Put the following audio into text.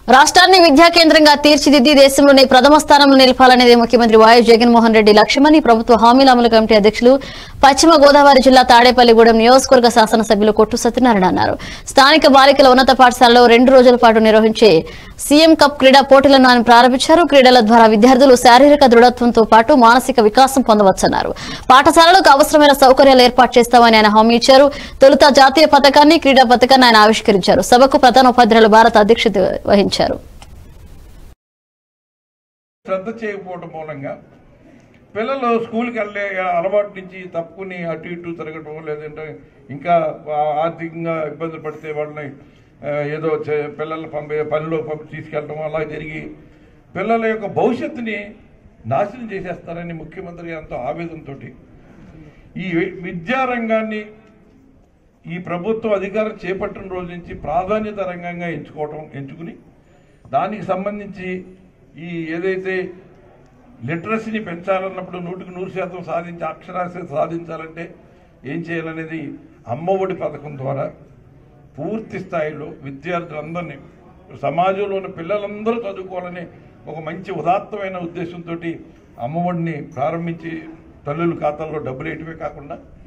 రాష్ట్రాన్ని విద్యా కేంద్రంగా తీర్చిదిద్ది దేశంలోనే ప్రథమ స్థానంలో నిలపాలనేది ముఖ్యమంత్రి వైఎస్ జగన్మోహన్ రెడ్డి లక్ష్యమని ప్రభుత్వ హామీల అమలు కమిటీ అధ్యక్షులు పశ్చిమ గోదావరి జిల్లా తాడేపల్లిగూడెం నియోజకవర్గ శాసనసభ్యులు కొట్టు సత్యనారాయణ అన్నారు స్థానిక బాలికల ఉన్నత పాఠశాలలో రెండు రోజుల పాటు నిర్వహించే సీఎం కప్ క్రీడా పోటీలను ఆయన ప్రారంభించారు క్రీడల ద్వారా విద్యార్థులు శారీరక దృఢత్వంతో పాటు మానసిక వికాసం పొందవచ్చన్నారు పాఠశాలలకు అవసరమైన సౌకర్యాలు ఏర్పాటు చేస్తామని ఆయన హామీ ఇచ్చారు తొలుత జాతీయ పథకాన్ని క్రీడా పథకాన్ని ఆయన ఆవిష్కరించారు సభకు ప్రధాన ఉపాధ్యాయులు భారత అధ్యక్షత వహించారు శ్రద్ధ చేయకపోవడం మూలంగా పిల్లలు స్కూల్కి వెళ్ళే అలవాటు నుంచి తప్పుకుని అటు ఇటు తిరగటం లేదంటే ఇంకా ఆ- ఆర్థికంగా ఇబ్బందులు పడితే వాళ్ళని ఆ, ఏదో చే- పిల్లల్ని పంపే పనిలో పంపి తీసుకెళ్ళడం అలా జరిగి పిల్లల యొక్క భవిష్యత్తుని నాశనం చేసేస్తారని ముఖ్యమంత్రి ఎంతో ఆవేదనతో ఈ విద్యారంగాన్ని ఈ ప్రభుత్వం అధికారం చేపట్టిన రోజు నుంచి ప్రాధాన్యత రంగంగా ఎంచుకోవటం ఎంచుకుని దానికి సంబంధించి ఈ ఏదైతే లిటరసీని పెంచాలన్నప్పుడు నూటికి నూరు శాతం సాధించి అక్షరాస్యత సాధించాలంటే ఏం చేయాలనేది అమ్మఒడి పథకం ద్వారా పూర్తి స్థాయిలో విద్యార్థులందరినీ సమాజంలోని పిల్లలందరూ చదువుకోవాలనే ఒక మంచి ఉదాత్తమైన ఉద్దేశంతో అమ్మఒడిని ప్రారంభించి తల్లుల ఖాతాల్లో డబ్బులు వేయటమే కాకుండా